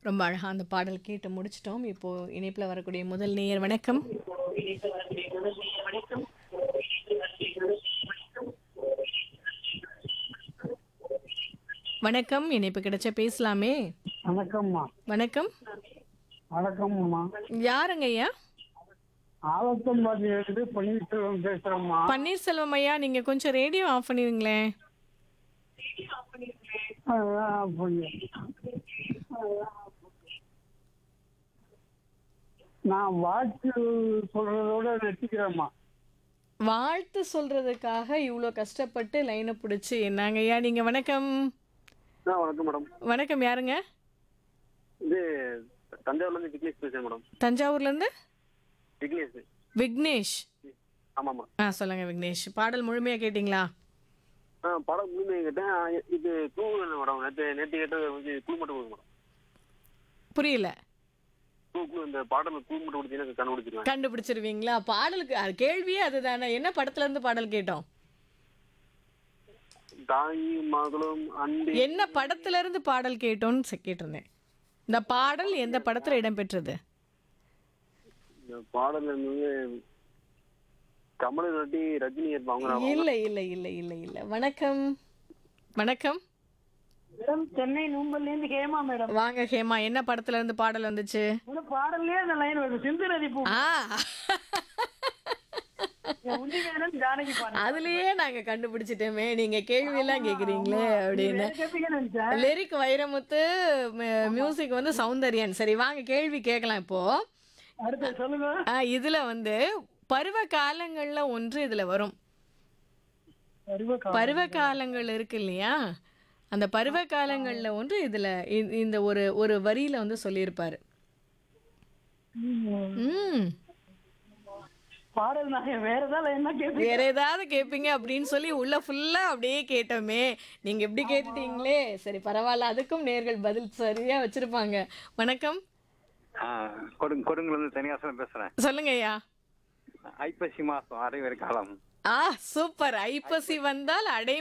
ரொம்ப அழகா அந்த பாடல் கேட்டு முடிச்சிட்டோம் இப்போ இணைப்புல வரக்கூடிய முதல் நேயர் வணக்கம் வணக்கம் இணைப்பு கிடைச்ச பேசலாமே வணக்கம்மா வணக்கம் வணக்கம்மா யாருங்க ஐயா ஆலத்தம்பாடியிலிருந்து பன்னீர்செல்வம் பேசுறேம்மா பன்னீர்செல்வம் ஐயா நீங்க கொஞ்சம் ரேடியோ ஆஃப் பண்ணிடுங்களேன் அதான் புரியுது. நான் வாழ்த்து சொல்றதோட நிறுத்திக்கிறேம்மா வாழ்த்து சொல்றதுக்காக இவ்வளோ கஷ்டப்பட்டு லைனை பிடிச்சி என்னங்க ஐயா நீங்க வணக்கம் ஆ வணக்கம் மேடம் வணக்கம் யாருங்க இது தஞ்சாவூர்லேருந்து விக்னேஷ் பேசுகிறேன் மேடம் தஞ்சாவூர்ல இருந்து விக்னேஷ் விக்னேஷ் ஆமாம்மா ஆ சொல்லுங்க விக்னேஷ் பாடல் முழுமையா கேட்டிங்களா ஆ படம் முழுமையாக கேட்டேன் ஆ, இது க்ளூ இல்லை மேடம் நேற்று நேற்று கேட்டது வந்து க்ளூ மட்டும் கொடுங்க மேடம் புரியல க்ளூ க்ளூ இந்த பாடல் க்ளூ மட்டும் கொடுத்தீங்கன்னா கண்டுபிடிச்சிருவேன் கண்டுபிடிச்சிருவீங்களா பாடலுக்கு அது கேள்வியே அதுதானே என்ன படத்துல இருந்து பாடல் கேட்டோம் தாயும் மகளும் அன்பி என்ன படத்துல இருந்து பாடல் கேட்டோம்னு செ- கேட்டிருந்தேன் இந்த பாடல் எந்த படத்துல இடம்பெற்றது இந்த பாடல் வந்து கமல் நட்டி ரஜினி இருப்பாங்க இல்ல இல்ல இல்ல இல்ல இல்ல வணக்கம் வணக்கம் மேடம் சென்னை நூம்பல்ல இருந்து ஹேமா மேடம் வாங்க ஹேமா என்ன படத்துல இருந்து பாடல் வந்துச்சு உங்க பாடல்லே அந்த லைன் வருது சிந்து நதி பூ ஆ உண்டிகேரன் ஜானகி பாடல் அதுலயே நாங்க கண்டுபிடிச்சிட்டோமே நீங்க கேள்வி எல்லாம் கேக்குறீங்களே அப்படின்னு கேட்பீங்கன்னு நினைச்சேன் லிரிக் வைரமுத்து மியூசிக் வந்து சௌந்தர்யன் சரி வாங்க கேள்வி கேட்கலாம் இப்போ அடுத்து சொல்லுங்க ஆ, இதுல வந்து பருவ காலங்கள்ல ஒன்று இதுல வரும் அறிவக்கா பருவ காலங்கள் இருக்கு இல்லையா அந்த பருவ காலங்கள்ல ஒன்று இதுல இ- இந்த ஒரு ஒரு வரியில வந்து சொல்லியிருப்பாரு ம் பாடல் நான் வேற ஏதாவது என்ன கேட்பீங்க வேற ஏதாவது கேட்பீங்க அப்படின்னு சொல்லி உள்ள ஃபுல்லா அப்படியே கேட்டோமே நீங்க இப்படி கேட்டுட்டீங்களே சரி பரவாயில்ல அதுக்கும் நேர்கள் பதில் சரியா வச்சிருப்பாங்க வணக்கம் ஆ, கொடுங் கொடுங்குலேருந்து தனியாசனம் பேசுறேன் சொல்லுங்க ஐயா ஐப்பசி மாசம் அரைவரை காலம் ஆ சூப்பர் ஐப்பசி வந்தால் அடை